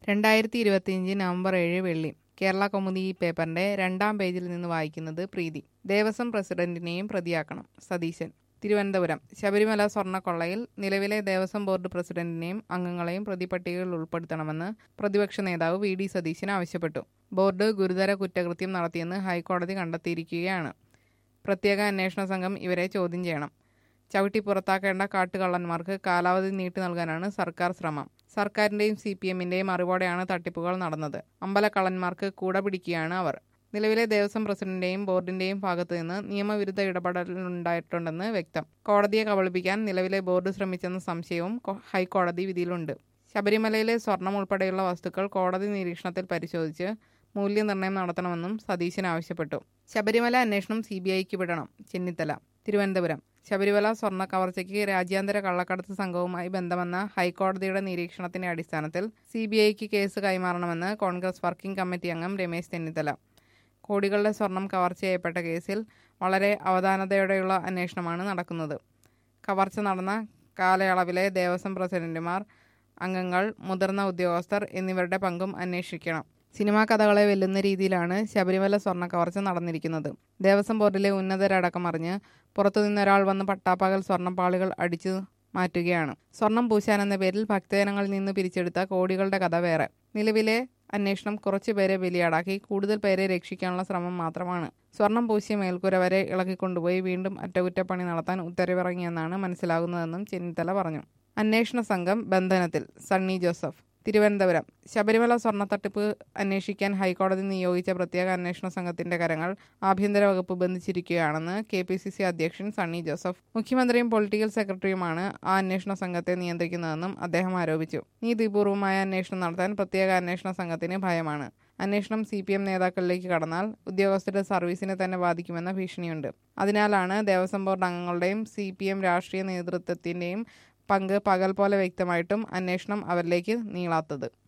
രണ്ടായിരത്തി ഇരുപത്തിയഞ്ച് നവംബർ ഏഴ് വെള്ളി കേരള കൗമുദി ഈ പേപ്പറിന്റെ രണ്ടാം പേജിൽ നിന്ന് വായിക്കുന്നത് പ്രീതി ദേവസ്വം പ്രസിഡന്റിനെയും പ്രതിയാക്കണം സതീശൻ തിരുവനന്തപുരം ശബരിമല സ്വർണ്ണക്കൊള്ളയിൽ നിലവിലെ ദേവസ്വം ബോർഡ് പ്രസിഡന്റിനെയും അംഗങ്ങളെയും പ്രതിപട്ടികയിൽ ഉൾപ്പെടുത്തണമെന്ന് പ്രതിപക്ഷ നേതാവ് വി ഡി സതീശൻ ആവശ്യപ്പെട്ടു ബോർഡ് ഗുരുതര കുറ്റകൃത്യം നടത്തിയെന്ന് ഹൈക്കോടതി കണ്ടെത്തിയിരിക്കുകയാണ് പ്രത്യേക അന്വേഷണ സംഘം ഇവരെ ചോദ്യം ചെയ്യണം ചവിട്ടി പുറത്താക്കേണ്ട കാട്ടുകള്ളന്മാർക്ക് കാലാവധി നീട്ടി നൽകാനാണ് സർക്കാർ ശ്രമം സർക്കാരിന്റെയും സി പി എമ്മിന്റെയും അറിവോടെയാണ് തട്ടിപ്പുകൾ നടന്നത് അമ്പലക്കള്ളന്മാർക്ക് കൂട പിടിക്കുകയാണ് അവർ നിലവിലെ ദേവസ്വം പ്രസിഡന്റിന്റെയും ബോർഡിന്റെയും ഭാഗത്തു നിന്ന് നിയമവിരുദ്ധ ഇടപെടലുണ്ടായിട്ടുണ്ടെന്ന് വ്യക്തം കോടതിയെ കബളിപ്പിക്കാൻ നിലവിലെ ബോർഡ് ശ്രമിച്ചെന്ന സംശയവും കൊ- ഹൈക്കോടതി വിധിയിലുണ്ട് ശബരിമലയിലെ സ്വർണം ഉൾപ്പെടെയുള്ള വസ്തുക്കൾ കോടതി നിരീക്ഷണത്തിൽ പരിശോധിച്ച് മൂല്യനിർണ്ണയം നടത്തണമെന്നും സതീശൻ ആവശ്യപ്പെട്ടു ശബരിമല അന്വേഷണം സി ബി ഐക്ക് വിടണം ചെന്നിത്തല തിരുവനന്തപുരം ശബരിമല സ്വർണ്ണ കവർച്ചയ്ക്ക് രാജ്യാന്തര കള്ളക്കടത്ത് സംഘവുമായി ബന്ധമെന്ന ഹൈക്കോടതിയുടെ നിരീക്ഷണത്തിന്റെ അടിസ്ഥാനത്തിൽ സി ബി ഐക്ക് കേസ് കൈമാറണമെന്ന് കോൺഗ്രസ് വർക്കിംഗ് കമ്മിറ്റി അംഗം രമേശ് ചെന്നിത്തല കോടികളുടെ സ്വർണം കവർച്ച ചെയ്യപ്പെട്ട കേസിൽ വളരെ അവധാനതയോടെയുള്ള അന്വേഷണമാണ് നടക്കുന്നത് കവർച്ച നടന്ന കാലയളവിലെ ദേവസ്വം പ്രസിഡന്റുമാർ അംഗങ്ങൾ മുതിർന്ന ഉദ്യോഗസ്ഥർ എന്നിവരുടെ പങ്കും അന്വേഷിക്കണം സിനിമാ കഥകളെ വെല്ലുന്ന രീതിയിലാണ് ശബരിമല സ്വർണ്ണ കവർച്ച നടന്നിരിക്കുന്നത് ദേവസ്വം ബോർഡിലെ ഉന്നതരടക്കം അറിഞ്ഞ് പുറത്തുനിന്നൊരാൾ വന്ന് പട്ടാപ്പകൽ സ്വർണ്ണപ്പാളികൾ അടിച്ചു മാറ്റുകയാണ് സ്വർണം പൂശാൻ എന്ന പേരിൽ ഭക്തജനങ്ങളിൽ നിന്ന് പിരിച്ചെടുത്ത കോടികളുടെ കഥ വേറെ നിലവിലെ അന്വേഷണം കുറച്ചുപേരെ ബലിയാടാക്കി കൂടുതൽ പേരെ രക്ഷിക്കാനുള്ള ശ്രമം മാത്രമാണ് സ്വർണം പൂശിയ മേൽക്കൂര വരെ ഇളക്കിക്കൊണ്ടുപോയി വീണ്ടും അറ്റകുറ്റപ്പണി നടത്താൻ ഉത്തരവിറങ്ങിയെന്നാണ് മനസ്സിലാകുന്നതെന്നും ചെന്നിത്തല പറഞ്ഞു അന്വേഷണ സംഘം ബന്ധനത്തിൽ സണ്ണി ജോസഫ് തിരുവനന്തപുരം ശബരിമല സ്വർണ്ണത്തട്ടിപ്പ് അന്വേഷിക്കാൻ ഹൈക്കോടതി നിയോഗിച്ച പ്രത്യേക അന്വേഷണ സംഘത്തിന്റെ കരങ്ങൾ ആഭ്യന്തര വകുപ്പ് ബന്ധിച്ചിരിക്കുകയാണെന്ന് കെ പി സി സി അധ്യക്ഷൻ സണ്ണി ജോസഫ് മുഖ്യമന്ത്രിയും പൊളിറ്റിക്കൽ സെക്രട്ടറിയുമാണ് ആ അന്വേഷണ സംഘത്തെ നിയന്ത്രിക്കുന്നതെന്നും അദ്ദേഹം ആരോപിച്ചു നീതിപൂർവമായ അന്വേഷണം നടത്താൻ പ്രത്യേക അന്വേഷണ സംഘത്തിന് ഭയമാണ് അന്വേഷണം സി പി എം നേതാക്കളിലേക്ക് കടന്നാൽ ഉദ്യോഗസ്ഥരുടെ സർവീസിനെ തന്നെ ബാധിക്കുമെന്ന ഭീഷണിയുണ്ട് അതിനാലാണ് ദേവസ്വം ബോർഡ് അംഗങ്ങളുടെയും സി പി എം രാഷ്ട്രീയ നേതൃത്വത്തിന്റെയും പങ്ക് പകൽ പോലെ വ്യക്തമായിട്ടും അന്വേഷണം അവരിലേക്ക് നീളാത്തത്